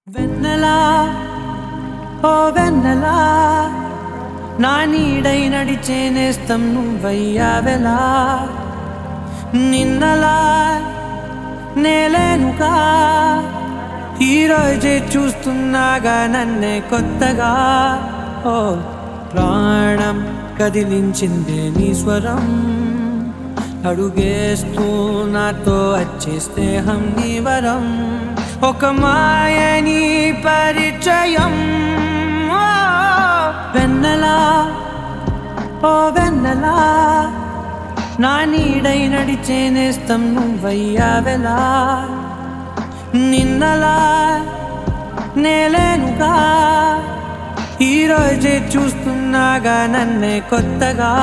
వెన్నెలా ఓ వెన్నెలా నా నీడై నడిచే నేస్తం నువ్వయ్యావెలా నిన్నలా నేలేనుగా ఈరోజే చూస్తున్నాగా నన్నే కొత్తగా ఓ ప్రాణం కదిలించిందే నీ స్వరం అడుగేస్తూ నాతో వచ్చే స్నేహం నీ వరం ఒక మాయని పరిచయం ఓ వెన్నెలా ఓ వెన్నెలా నా నీడై నడిచే నేస్తం నువ్వయ్యావెలా నిన్నలా నేలేనుగా ఈరోజే చూస్తున్నాగా నన్నే కొత్తగా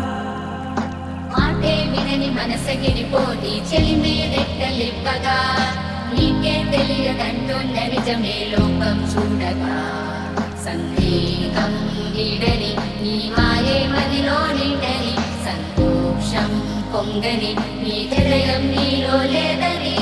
మాటే వినని మనసగిరిపోతి చెలిమే రెక్కలిప్పగా నీకే తెలియదంటున్న నిజమే లోకం చూడగా సందేహం వీడని నీ మాయే మదిలో నిండని సంతోషం పొంగని నీ హృదయం నీలో లేదని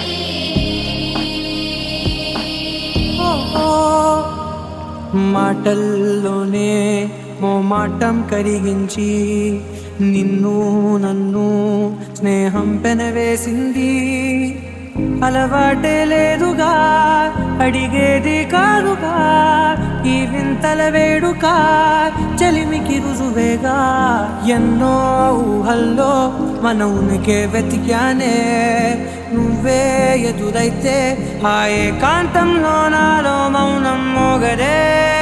మాటల్లోనే మోమాటం కరిగించి నిన్ను నన్ను స్నేహం పెనవేసింది అలవాటే లేదుగా అడిగేది కాదుగా ఈ వింతల వేడుక చెలిమికి రుజువేగా ఎన్నో ఊహల్లో మన ఉనికే వెతికానే నువ్వే ఎదురైతే ఆ ఏకాంతంలో నాలో మౌనం మోగరే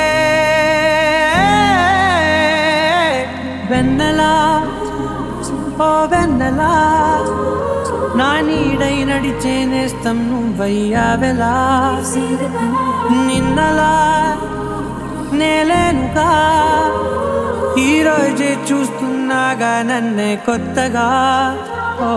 వెన్నెలా ఓ వెన్నెలా నా నీడై నడిచే నేస్తం నువ్వయ్యావెలా నిన్నలా నేలేనుగా ఈరోజే చూస్తున్నాగా నన్నే కొత్తగా ఓ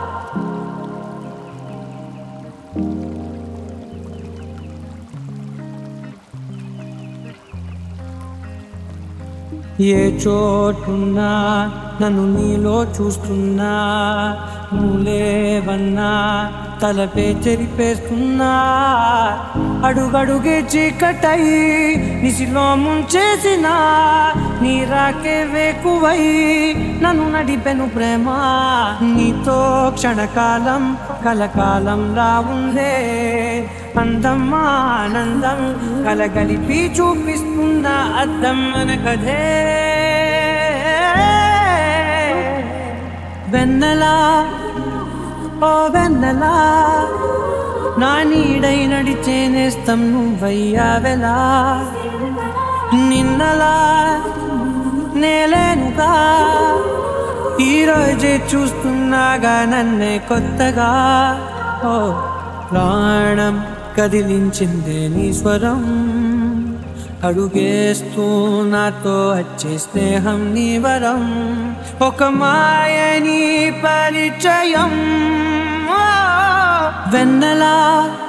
ఏ చోటున్నా నన్ను నీలో చూస్తున్నా నువ్వులేవన్నా తలపే చెరిపేస్తున్నా అడుగడుగే చీకటై నిసిలో ముంచేసిన నీ రాకే వేకువై నన్ను నడిపెను ప్రేమ నీతో క్షణకాలం కలకాలం రా ఉందే అందం ఆనందం కలగలిపి చూపిస్తున్న అద్దం మన కథే వెన్నెలా ఓ వెన్నెలా నా నీడై నడిచే నేస్తం నువ్వయ్యావెలా నిన్నలా నేలేనుగా ఈరోజే చూస్తున్నాగా నన్నే కొత్తగా ఓ ప్రాణం కదిలించిందే నీ స్వరం అడుగేస్తూ నాతో వచ్చే స్నేహం నీ వరం ఒక మాయని పరిచయం ఓ వెన్నెలా